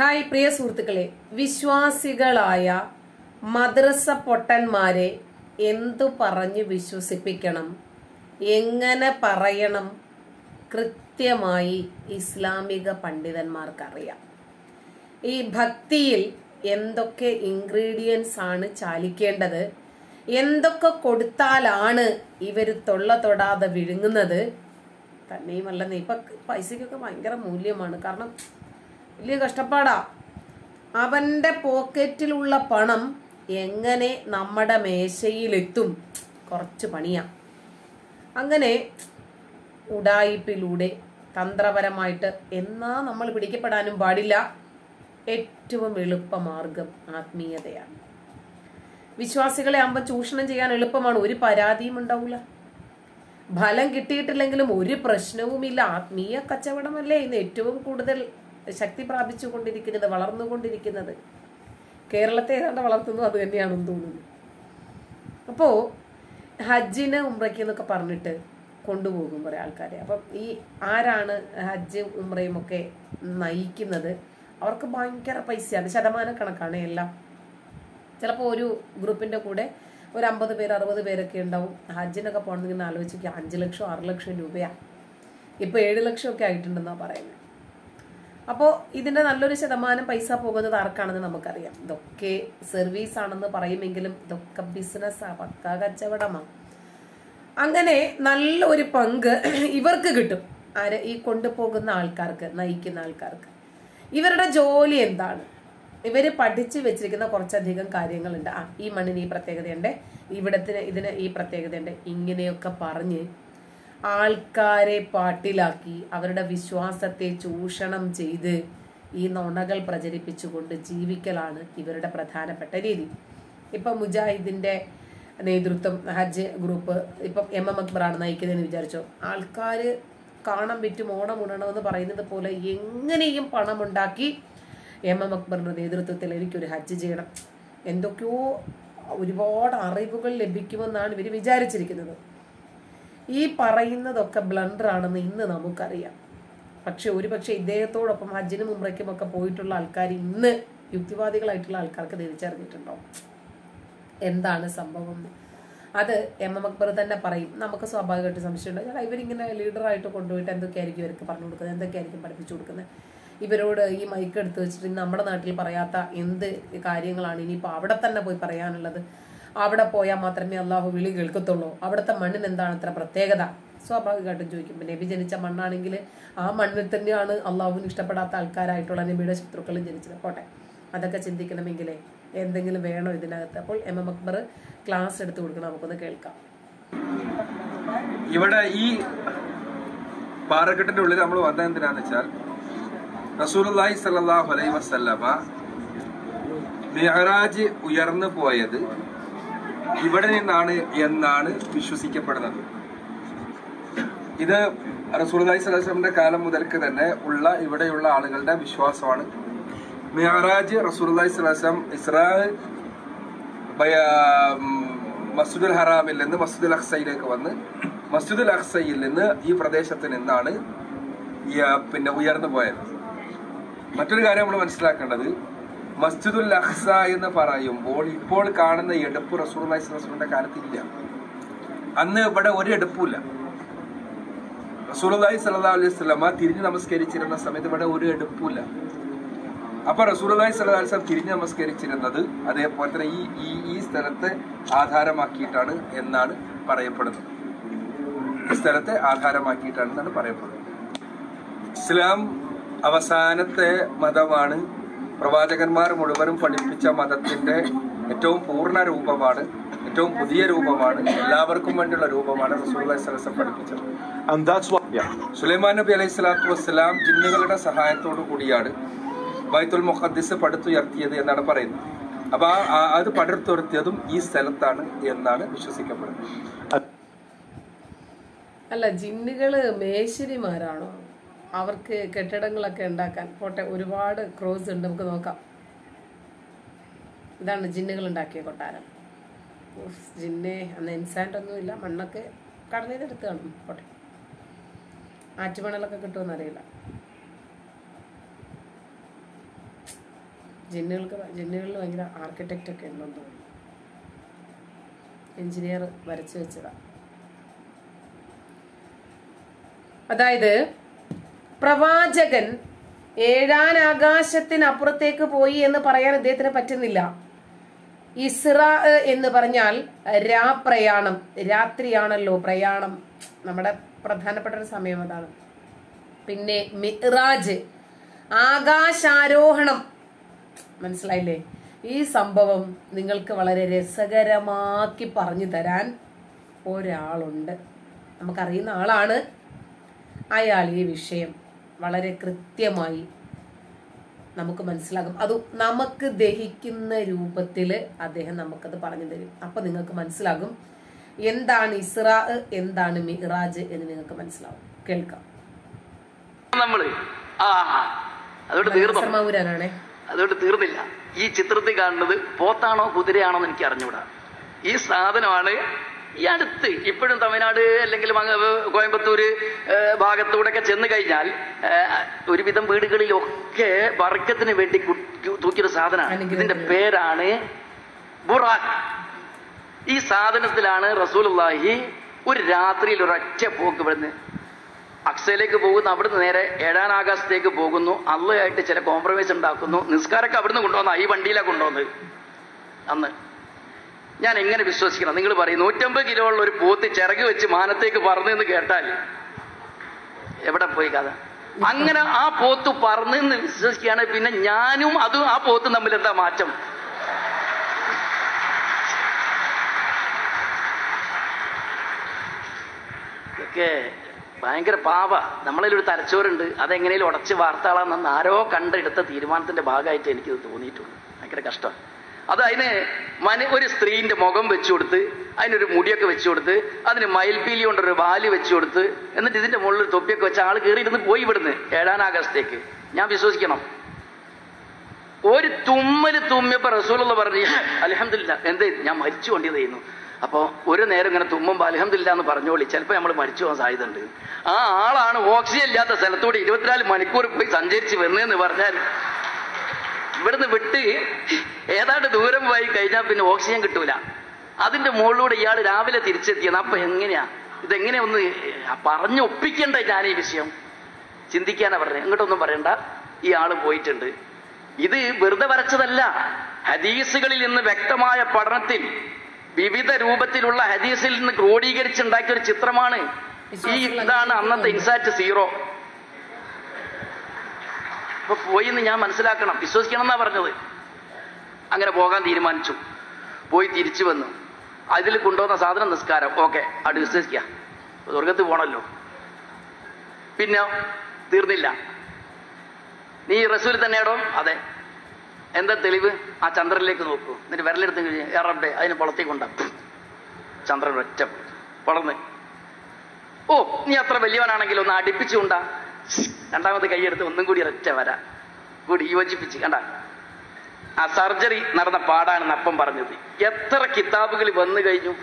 Hi പ്രിയ സുഹൃത്തുക്കളെ വിശ്വാസികളായ മദ്രസ പൊട്ടന്മാരെ എന്തു പറഞ്ഞു വിശ്വസിപ്പിക്കണം എങ്ങനെ പറയണം കൃത്യമായി ഇസ്ലാമിക പണ്ഡിതന്മാർക്കറിയാം ഈ ഭക്തിയിൽ എന്തൊക്കെ ഇൻഗ്രീഡിയൻസ് ആണ് ചാലിക്കേണ്ടത് എന്തൊക്കെ കൊടുത്താലാണ് ഇവർ തൊള്ള തൊടാതെ വിഴുങ്ങുന്നത് തന്നെയുമല്ലെന്ന് ഇപ്പൊ പൈസക്കൊക്കെ ഭയങ്കര മൂല്യമാണ് കാരണം വലിയ കഷ്ടപ്പാടാ അവന്റെ പോക്കറ്റിലുള്ള പണം എങ്ങനെ നമ്മുടെ മേശയിലെത്തും കുറച്ച് പണിയാ അങ്ങനെ ഉടായിപ്പിലൂടെ തന്ത്രപരമായിട്ട് എന്നാ നമ്മൾ പിടിക്കപ്പെടാനും പാടില്ല ഏറ്റവും എളുപ്പ മാർഗം ആത്മീയതയാണ് വിശ്വാസികളെ ആകുമ്പോൾ ചൂഷണം ചെയ്യാൻ എളുപ്പമാണ് ഒരു പരാതിയും ഉണ്ടാവില്ല ഫലം കിട്ടിയിട്ടില്ലെങ്കിലും ഒരു പ്രശ്നവുമില്ല ആത്മീയ കച്ചവടമല്ലേ ഇന്ന് ഏറ്റവും കൂടുതൽ ശക്തി പ്രാപിച്ചു കൊണ്ടിരിക്കുന്നത് വളർന്നുകൊണ്ടിരിക്കുന്നത് കേരളത്തെ ഏതാണ്ട് വളർത്തുന്നു അത് തന്നെയാണെന്ന് തോന്നുന്നു അപ്പോ ഹജ്ജിന് ഉംറയ്ക്ക് എന്നൊക്കെ പറഞ്ഞിട്ട് കൊണ്ടുപോകും കുറെ ആൾക്കാരെ അപ്പം ഈ ആരാണ് ഹജ്ജ് ഉംറയും ഒക്കെ നയിക്കുന്നത് അവർക്ക് ഭയങ്കര പൈസയാണ് ശതമാന കണക്കാണ് എല്ലാം ചിലപ്പോൾ ഒരു ഗ്രൂപ്പിന്റെ കൂടെ ഒരു അമ്പത് പേര് അറുപത് പേരൊക്കെ ഉണ്ടാവും ഹജ്ജിനൊക്കെ പോകണമെങ്കിൽ ആലോചിക്കുക അഞ്ച് ലക്ഷം ആറ് ലക്ഷം രൂപയാണ് ഇപ്പൊ ഏഴ് ലക്ഷം ഒക്കെ ആയിട്ടുണ്ടെന്നാ പറയുന്നത് അപ്പോൾ ഇതിന്റെ നല്ലൊരു ശതമാനം പൈസ പോകുന്നത് ആർക്കാണെന്ന് നമുക്കറിയാം ഇതൊക്കെ സർവീസ് ആണെന്ന് പറയുമെങ്കിലും ഇതൊക്കെ ബിസിനസ്സാ പക്ക കച്ചവടമാണ് അങ്ങനെ നല്ലൊരു പങ്ക് ഇവർക്ക് കിട്ടും ആര് ഈ കൊണ്ടുപോകുന്ന ആൾക്കാർക്ക് നയിക്കുന്ന ആൾക്കാർക്ക് ഇവരുടെ ജോലി എന്താണ് ഇവര് പഠിച്ചു വെച്ചിരിക്കുന്ന കുറച്ചധികം കാര്യങ്ങളുണ്ട് ആ ഈ മണ്ണിന് ഈ പ്രത്യേകതയുണ്ട് ഇവിടത്തിന് ഇതിന് ഈ പ്രത്യേകതയുണ്ട് ഇങ്ങനെയൊക്കെ പറഞ്ഞ് ആൾക്കാരെ പാട്ടിലാക്കി അവരുടെ വിശ്വാസത്തെ ചൂഷണം ചെയ്ത് ഈ നുണകൾ പ്രചരിപ്പിച്ചുകൊണ്ട് ജീവിക്കലാണ് ഇവരുടെ പ്രധാനപ്പെട്ട രീതി ഇപ്പൊ മുജാഹിദിന്റെ നേതൃത്വം ഹജ്ജ് ഗ്രൂപ്പ് ഇപ്പം എം എം അക്ബറാണ് നയിക്കുന്നതെന്ന് വിചാരിച്ചോ ആൾക്കാര് കാണാൻ പറ്റും ഓണം ഉണണമെന്ന് പറയുന്നത് പോലെ എങ്ങനെയും പണമുണ്ടാക്കി എം എം അക്ബറിന്റെ നേതൃത്വത്തിൽ എനിക്കൊരു ഹജ്ജ് ചെയ്യണം എന്തൊക്കെയോ ഒരുപാട് അറിവുകൾ ലഭിക്കുമെന്നാണ് ഇവർ വിചാരിച്ചിരിക്കുന്നത് ഈ പറയുന്നതൊക്കെ ബ്ലണ്ടർ ആണെന്ന് ഇന്ന് നമുക്കറിയാം പക്ഷെ ഒരുപക്ഷെ ഇദ്ദേഹത്തോടൊപ്പം ഹജ്ജിനും ഉമ്രയ്ക്കും ഒക്കെ പോയിട്ടുള്ള ആൾക്കാർ ഇന്ന് യുക്തിവാദികളായിട്ടുള്ള ആൾക്കാർക്ക് തിരിച്ചറിഞ്ഞിട്ടുണ്ടാവും എന്താണ് സംഭവം എന്ന്. അത് എം എം അക്ബർ തന്നെ പറയും നമുക്ക് സ്വാഭാവികമായിട്ട് സംശയമുണ്ട് ചേട്ടാ ഇവരിങ്ങനെ ലീഡറായിട്ട് കൊണ്ടുപോയിട്ട് എന്തൊക്കെയായിരിക്കും ഇവർക്ക് പറഞ്ഞു കൊടുക്കുന്നത് എന്തൊക്കെയായിരിക്കും പഠിപ്പിച്ചു കൊടുക്കുന്നത് ഇവരോട് ഈ മൈക്ക് എടുത്ത് വെച്ചിട്ട് ഇനി നമ്മുടെ നാട്ടിൽ പറയാത്ത എന്ത് കാര്യങ്ങളാണ് ഇനിയിപ്പോൾ അവിടെ തന്നെ പോയി പറയാനുള്ളത് അവിടെ പോയാൽ മാത്രമേ അള്ളാഹു വിളി കേൾക്കത്തുള്ളൂ അവിടുത്തെ മണ്ണിന് എന്താണ് ഇത്ര പ്രത്യേകത സ്വാഭാവികമായിട്ടും ചോദിക്കും പിന്നെ നബി ജനിച്ച മണ്ണാണെങ്കിൽ ആ മണ്ണിൽ തന്നെയാണ് അള്ളാഹുവിന് ഇഷ്ടപ്പെടാത്ത ആൾക്കാരായിട്ടുള്ള നബിയുടെ ശത്രുക്കളും ജനിച്ചത് പോട്ടെ അതൊക്കെ ചിന്തിക്കണമെങ്കിലേ എന്തെങ്കിലും വേണോ ഇതിനകത്ത് അപ്പോൾ എം എം അക്ബർ ക്ലാസ് എടുത്ത് കൊടുക്കണം നമുക്കൊന്ന് കേൾക്കാം ഇവിടെ ഈ പാറക്കെട്ടിന്റെ ഉള്ളിൽ നമ്മൾ വന്നത് എന്തിനാന്ന് വെച്ചാൽ റസൂലുള്ളാഹി സല്ലല്ലാഹു അലൈഹി വസല്ലമ മിഅറാജ് ഉയർന്നു പോയത് ഇവിടെ നിന്നാണ് എന്നാണ് വിശ്വസിക്കപ്പെടുന്നത് ഇത് റസൂലുള്ളാഹി സ്വല്ലല്ലാഹു അലൈഹി വസല്ലമയുടെ കാലം മുതൽക്ക് തന്നെ ഉള്ള ഇവിടെയുള്ള ആളുകളുടെ വിശ്വാസമാണ് മിഅറാജ് റസൂലുള്ളാഹി സ്വല്ലല്ലാഹു അലൈഹി വസല്ലം ഇസ്രാ ബയ- ഉം, മസ്ജിദുൽ ഹറാമിൽ നിന്ന് മസ്ജിദുൽ അഖ്സയിലേക്ക് വന്ന് മസ്ജിദുൽ അഖ്സയിൽ നിന്ന് ഈ പ്രദേശത്ത് നിന്നാണ് ഈ, ആ, പിന്നെ ഉയർന്നു പോയത് മറ്റൊരു കാര്യം നമ്മൾ മനസ്സിലാക്കേണ്ടത് മസ്ജിദുൽ അഖ്സ എന്ന് പറയുമ്പോൾ ഇപ്പോൾ കാണുന്ന എടുപ്പ് റസൂൽ റസൂലിന്റെ കാലത്തില്ല അന്ന് ഇവിടെ ഒരു എടുപ്പില്ല റസൂലി സല്ലാ അലൈഹി സ്വലമ തിരിഞ്ഞ് നമസ്കരിച്ചിരുന്ന സമയത്ത് ഇവിടെ ഒരു എടുപ്പില്ല അപ്പൊ റസൂലി സല്ലാ അലൈഹി തിരിഞ്ഞ് നമസ്കരിച്ചിരുന്നത് അതേപോലെ തന്നെ ഈ ഈ ഈ സ്ഥലത്തെ ആധാരമാക്കിയിട്ടാണ് എന്നാണ് പറയപ്പെടുന്നത് ഈ സ്ഥലത്തെ ആധാരമാക്കിയിട്ടാണെന്നാണ് പറയപ്പെടുന്നത് ഇസ്ലാം അവസാനത്തെ മതമാണ് പ്രവാചകന്മാർ മുഴുവനും പഠിപ്പിച്ച മതത്തിന്റെ ഏറ്റവും പൂർണ്ണ രൂപമാണ് ഏറ്റവും പുതിയ രൂപമാണ് എല്ലാവർക്കും വേണ്ടിയുള്ള രൂപമാണ് റസൂൽ സലസം പഠിപ്പിച്ചത് And that's what, yeah. Sulaiman നബി അലൈഹി സ്വലാത്തു വസ്സലാം ജിന്നുകളുടെ സഹായത്തോടു കൂടിയാണ് ബൈത്തുൽ മുഖദ്ദിസ് പടുത്തുയർത്തിയത് എന്നാണ് പറയുന്നത് അപ്പൊ ആ- ആ- അത് പടുത്തുയർത്തിയതും ഈ സ്ഥലത്താണ് എന്നാണ് വിശ്വസിക്കപ്പെടുന്നത് അല്ല ജിന്നുകള് മേശരിമാരാണോ അവർക്ക് കെട്ടിടങ്ങളൊക്കെ ഉണ്ടാക്കാൻ പോട്ടെ ഒരുപാട് ക്രോസ് ഉണ്ട് നമുക്ക് നോക്കാം ഇതാണ് ജിന്നുകൾ ഉണ്ടാക്കിയ കൊട്ടാരം ഉഫ്, ജിന്നെ അന്ന് ഇൻസാൻഡ് ഒന്നുമില്ല മണ്ണൊക്കെ കടലിൽ നിന്ന് എടുത്ത് കാണും പോട്ടെ ആറ്റുമണലൊക്കെ കിട്ടുമെന്ന് അറിയില്ല ജിന്നുകൾക്ക് ജിന്നുകളിൽ ഭയങ്കര ആർക്കിടെക്റ്റ് ഒക്കെ ഉണ്ടെന്ന് തോന്നുന്നു എഞ്ചിനീയർ വരച്ചു വെച്ചതാ അതായത് പ്രവാചകൻ ഏഴാൻ ആകാശത്തിനപ്പുറത്തേക്ക് പോയി എന്ന് പറയാൻ അദ്ദേഹത്തിന് പറ്റുന്നില്ല ഇസ്ര എന്ന് പറഞ്ഞാൽ രാപ്രയാണം രാത്രിയാണല്ലോ പ്രയാണം നമ്മുടെ പ്രധാനപ്പെട്ട ഒരു സമയം അതാണ് പിന്നെ മിറാജ് ആകാശാരോഹണം മനസ്സിലായില്ലേ ഈ സംഭവം നിങ്ങൾക്ക് വളരെ രസകരമാക്കി പറഞ്ഞു തരാൻ ഒരാളുണ്ട് നമുക്കറിയുന്ന ആളാണ് അയാൾ ഈ വിഷയം വളരെ കൃത്യമായി നമുക്ക് മനസ്സിലാകും അത് നമുക്ക് ദഹിക്കുന്ന രൂപത്തിൽ അദ്ദേഹം നമുക്കത് പറഞ്ഞു തരും അപ്പൊ നിങ്ങൾക്ക് മനസ്സിലാകും എന്താണ് ഇസ്രാ എന്താണ് മിറാജ് എന്ന് നിങ്ങൾക്ക് മനസ്സിലാവും കേൾക്കാം നമ്മള് ആ അതുകൊണ്ട് തീർന്നു സർമാവൂരാനാണേ അതുകൊണ്ട് തീർന്നില്ല ഈ ചിത്രത്തിൽ കാണുന്നത് പോത്താണോ കുതിരയാണോ എന്ന് എനിക്ക് അറിഞ്ഞുകൂടാ ഈ സാധനമാണ് ഈ അടുത്ത് ഇപ്പോഴും തമിഴ്നാട് അല്ലെങ്കിൽ മങ്ങ- കോയമ്പത്തൂര് ഏഹ്, ഭാഗത്തൂടെയൊക്കെ ചെന്ന് കഴിഞ്ഞാൽ ഏഹ്, ഒരുവിധം വീടുകളിലൊക്കെ വർഗത്തിന് വേണ്ടി കു- തൂക്കിയൊരു സാധനമാണ് അനുഗ്രഹത്തിന്. ഇതിന്റെ പേരാണ് ബുറാഖ് ഈ സാധനത്തിലാണ് റസൂലുള്ളാഹി ഒരു രാത്രിയിൽ ഒരൊറ്റ പോക്ക് ഇവിടുന്ന് അക്സയിലേക്ക് പോകുന്നു അവിടുന്ന് നേരെ ഏഴാം ആകാശത്തേക്ക് പോകുന്നു അള്ളയായിട്ട് ചില കോംപ്രമൈസ് ഉണ്ടാക്കുന്നു നിസ്കാരമൊക്കെ അവിടുന്ന് കൊണ്ടുവന്ന ഈ വണ്ടിയിലാണ് കൊണ്ടുവന്നത് അന്ന് ഞാൻ എങ്ങനെ വിശ്വസിക്കണം നിങ്ങൾ പറയും നൂറ്റമ്പത് കിലോ ഉള്ള ഒരു പോത്ത് ചിറക് വെച്ച് മാനത്തേക്ക് പറന്നെന്ന് കേട്ടാൽ എവിടെ പോയി കഥ അങ്ങനെ ആ പോത്ത് പറന്നെന്ന് വിശ്വസിക്കുകയാണെങ്കിൽ പിന്നെ ഞാനും അതും ആ പോത്തും തമ്മിൽ എന്താ മാറ്റം ഇതൊക്കെ ഭയങ്കര പാവ നമ്മളതിലൊരു തലച്ചോറുണ്ട് അതെങ്ങനെയും ഉടച്ച് വാർത്താളാണെന്ന് ആരോ കണ്ടെടുത്ത തീരുമാനത്തിന്റെ ഭാഗമായിട്ട് എനിക്കിത് തോന്നിയിട്ടുള്ളൂ ഭയങ്കര കഷ്ടം അത് അതിന് മന ഒരു സ്ത്രീന്റെ മുഖം വെച്ചു കൊടുത്ത് അതിനൊരു മുടിയൊക്കെ വെച്ചു കൊടുത്ത് അതിന് മയിൽപീലി കൊണ്ടൊരു വാല് വെച്ചു കൊടുത്ത് എന്നിട്ട് ഇതിന്റെ മുകളിൽ ഒരു തൊപ്പിയൊക്കെ വെച്ച് ആൾ കയറിയിരുന്ന് പോയി ഇവിടുന്ന് ഏഴാം ആകാശത്തേക്ക് ഞാൻ വിശ്വസിക്കണം ഒരു തുമ്മല് തുമ്മിയപ്പോ റസൂലുള്ള പറഞ്ഞു അലഹമില്ല എന്തേ ഞാൻ മരിച്ചു കൊണ്ടത് ചെയ്യുന്നു അപ്പോ ഒരു നേരം ഇങ്ങനെ തുമ്മുമ്പോ അലഹമില്ല എന്ന് പറഞ്ഞോളി ചിലപ്പോ നമ്മൾ മരിച്ചു പോകാൻ സാധ്യത ഉണ്ട് ആ ആളാണ് ഓക്സിജൻ ഇല്ലാത്ത സ്ഥലത്തൂടെ ഇരുപത്തിനാല് മണിക്കൂർ പോയി സഞ്ചരിച്ച് വന്നതെന്ന് പറഞ്ഞാൽ ഇവിടുന്ന് വിട്ട് ഏതാണ്ട് ദൂരം പോയി കഴിഞ്ഞാൽ പിന്നെ ഓക്സിജൻ കിട്ടൂല അതിന്റെ മുകളിലൂടെ ഇയാൾ രാവിലെ തിരിച്ചെത്തിയത് അപ്പൊ എങ്ങനെയാ ഇതെങ്ങനെ ഒന്ന് പറഞ്ഞു ഒപ്പിക്കണ്ടേ ഞാൻ ഈ വിഷയം ചിന്തിക്കാനാ പറഞ്ഞത് ഇങ്ങോട്ടൊന്നും പറയണ്ട ഈ ആള് പോയിട്ടുണ്ട് ഇത് വെറുതെ വരച്ചതല്ല ഹദീസുകളിൽ നിന്ന് വ്യക്തമായ പഠനത്തിൽ വിവിധ രൂപത്തിലുള്ള ഹദീസിൽ നിന്ന് ക്രോഡീകരിച്ചുണ്ടാക്കിയ ഒരു ചിത്രമാണ് ഈ ഇതാണ് അന്നത്തെ ഇൻസാറ്റ് സീറോ അപ്പൊ പോയി എന്ന് ഞാൻ മനസ്സിലാക്കണം വിശ്വസിക്കണം എന്നാ പറഞ്ഞത് അങ്ങനെ പോകാൻ തീരുമാനിച്ചു പോയി തിരിച്ചു വന്നു അതിൽ കൊണ്ടുവന്ന സാധനം നിസ്കാരം ഓക്കെ അത് വിശ്വസിക്കുക സ്വർഗത്ത് പോണല്ലോ പിന്നെ തീർന്നില്ല നീ റസൂൽ തന്നെയാടോ അതെ എന്താ തെളിവ് ആ ചന്ദ്രനിലേക്ക് നോക്കൂ എന്നിട്ട് വിരലെടുത്ത് കഴിഞ്ഞ് എറബെ അതിന് പുളത്തേക്ക് കൊണ്ട ചന്ദ്രൻ ഒറ്റ വളർന്ന് ഓ നീ അത്ര വലിയവനാണെങ്കിൽ ഒന്ന് അടുപ്പിച്ചുകൊണ്ടാ രണ്ടാമത് കൈയെടുത്ത് ഒന്നും കൂടി ഒരൊറ്റ വര കൂടി യോജിപ്പിച്ച് കണ്ട ആ സർജറി നടന്ന പാടാണെന്ന് അപ്പം പറഞ്ഞത് എത്ര കിതാബുകൾ വന്നു കഴിഞ്ഞു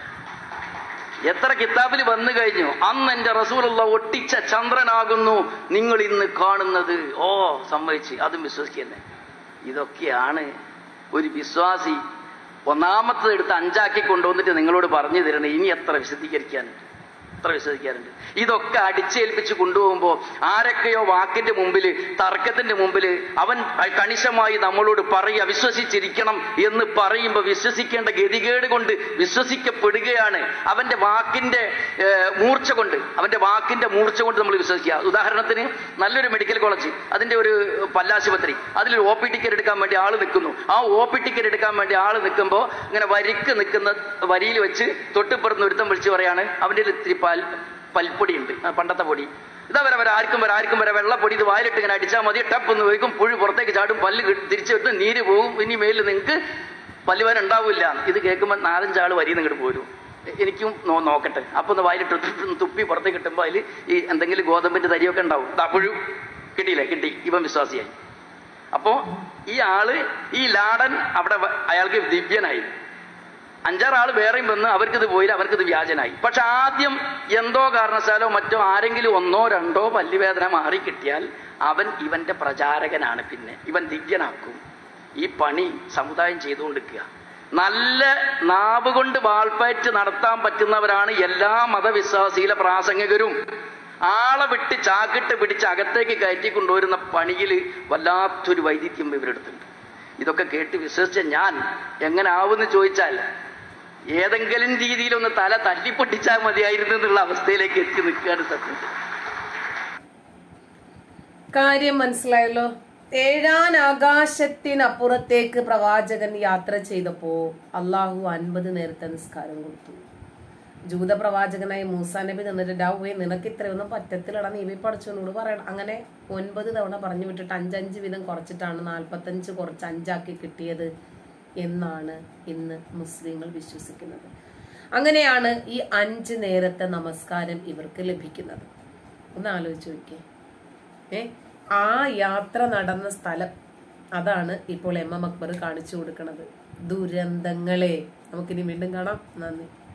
എത്ര കിതാബിൽ വന്നു കഴിഞ്ഞു അന്ന് എന്റെ റസൂലുള്ള ഒട്ടിച്ച ചന്ദ്രനാകുന്നു നിങ്ങൾ ഇന്ന് കാണുന്നത് ഓ സമ്മതിച്ച് അതും വിശ്വസിക്കുന്നേ ഇതൊക്കെയാണ് ഒരു വിശ്വാസി ഒന്നാമത്തത് എടുത്ത് അഞ്ചാക്കി കൊണ്ടുവന്നിട്ട് നിങ്ങളോട് പറഞ്ഞു തരണേ ഇനി എത്ര വിശദീകരിക്കാനുണ്ട് എത്ര വിശ്വസിക്കാറുണ്ട് ഇതൊക്കെ അടിച്ചേൽപ്പിച്ച് കൊണ്ടുപോകുമ്പോൾ ആരൊക്കെയോ വാക്കിന്റെ മുമ്പിൽ തർക്കത്തിന്റെ മുമ്പിൽ അവൻ കണിശമായി നമ്മളോട് പറയുക വിശ്വസിച്ചിരിക്കണം എന്ന് പറയുമ്പോൾ വിശ്വസിക്കേണ്ട ഗതികേട് കൊണ്ട് വിശ്വസിക്കപ്പെടുകയാണ് അവന്റെ വാക്കിന്റെ ഏഹ്, മൂർച്ച കൊണ്ട് അവന്റെ വാക്കിന്റെ മൂർച്ച കൊണ്ട് നമ്മൾ വിശ്വസിക്കുക ഉദാഹരണത്തിന് നല്ലൊരു മെഡിക്കൽ കോളേജ് അതിന്റെ ഒരു പല്ലാശുപത്രി അതിൽ ഒ പി ടിക്കറ്റ് എടുക്കാൻ വേണ്ടി ആള് നിൽക്കുന്നു ആ ഒ പി ടിക്കറ്റ് എടുക്കാൻ വേണ്ടി ആള് നിൽക്കുമ്പോൾ ഇങ്ങനെ വരിക്ക് നിൽക്കുന്ന വരിയിൽ വെച്ച് തൊട്ടിപ്പുറത്ത് ഒരുത്തം വിളിച്ച് പറയാണ് അവന്റെ കയ്യിൽ ഇത്തിരി പാൽ പൽപ്പൊടി ഉണ്ട് പണ്ടത്തെ പൊടി ഇതാ വരെ വരെ ആർക്കും വരെ ആർക്കും വരെ വെള്ളപ്പൊടി ഇത് വായിലിട്ട് ഇങ്ങനെ അടിച്ചാൽ മതി ടപ്പ് എന്ന് വയ്ക്കും പുഴു പുറത്തേക്ക് ചാടും പല്ല് കി- തിരിച്ചു വെക്കും നീര് പോകും ഇനി മേലിൽ നിങ്ങൾക്ക് പല്ലുവേന ഉണ്ടാവില്ല ഇത് കേൾക്കുമ്പോൾ നാലഞ്ചാൾ വരി നിങ്ങോട്ട് പോരും എ- എനിക്കും നോ നോക്കട്ടെ അപ്പൊ ഒന്ന് വായിലിട്ട് ഒന്ന് തുപ്പി പുറത്തേക്ക് കിട്ടുമ്പോൾ അതിൽ ഈ എന്തെങ്കിലും ഗോതമ്പിന്റെ തരിയൊക്കെ ഉണ്ടാവും ദാ പുഴു കിട്ടിയില്ലേ കിട്ടി ഇവൻ വിശ്വാസിയായി അപ്പോ ഈ ആള് ഈ ലാടൻ അവിടെ വ- അയാൾക്ക് ദിവ്യനായി അഞ്ചാറ് ആള് വേറെയും വന്ന് അവർക്കിത് പോയില്ല അവർക്കിത് വ്യാജനായി പക്ഷെ ആദ്യം എന്തോ കാരണവശാലോ മറ്റോ ആരെങ്കിലും ഒന്നോ രണ്ടോ പല്ലുവേദന മാറി കിട്ടിയാൽ അവൻ ഇവന്റെ പ്രചാരകനാണ് പിന്നെ ഇവൻ ദിവ്യനാക്കും ഈ പണി സമുദായം ചെയ്തുകൊണ്ടിരിക്കുക നല്ല നാവ് കൊണ്ട് വാൾപ്പയറ്റ് നടത്താൻ പറ്റുന്നവരാണ് എല്ലാ മതവിശ്വാസിയിലെ പ്രാസംഗികരും ആളെ വിട്ട് ചാക്കിട്ട് പിടിച്ച് അകത്തേക്ക് കയറ്റി കൊണ്ടുവരുന്ന പണിയിൽ വല്ലാത്തൊരു വൈദിധ്യം ഇവരെടുത്തുണ്ട് ഇതൊക്കെ കേട്ട് വിശ്വസിച്ച ഞാൻ എങ്ങനെ ആവുമെന്ന് ചോദിച്ചാൽ ഏതെങ്കിലും രീതിയിലൊന്ന് തല തല്ലിപ്പൊട്ടിച്ചാൽ മതിയായിരുന്നു എന്നുള്ള അവസ്ഥയിലേക്ക് എത്തി നിൽക്കുകയാണ് സത്യത്തിൽ കാര്യം മനസ്സിലായല്ലോ ഏഴാൻ ആകാശത്തിനപ്പുറത്തേക്ക് പ്രവാചകൻ യാത്ര ചെയ്തപ്പോ അള്ളാഹു അൻപത് നേരത്തെ നിസ്കാരം കൊടുത്തു ജൂത പ്രവാചകനായ മൂസാ നബി നിന്നിട്ട് ഡാവേ നിനക്ക് ഇത്രയൊന്നും പറ്റത്തിലടാ നീ പഠിച്ചോനോട് പറയണം അങ്ങനെ ഒൻപത് തവണ പറഞ്ഞു വിട്ടിട്ട് അഞ്ചഞ്ച് വീതം കുറച്ചിട്ടാണ് നാൽപ്പത്തഞ്ച് കുറച്ച് അഞ്ചാക്കി കിട്ടിയത് എന്നാണ് ഇന്ന് മുസ്ലിങ്ങൾ വിശ്വസിക്കുന്നത് അങ്ങനെയാണ് ഈ അഞ്ച് നേരത്തെ നമസ്കാരം ഇവർക്ക് ലഭിക്കുന്നത് ഒന്ന് ആലോചിച്ച് നോക്കിയേ ഏ ആ യാത്ര നടന്ന സ്ഥലം അതാണ് ഇപ്പോൾ എം എം അക്ബർ കാണിച്ചു കൊടുക്കുന്നത് ദുരന്തങ്ങളെ നമുക്കിനി വീണ്ടും കാണാം നന്ദി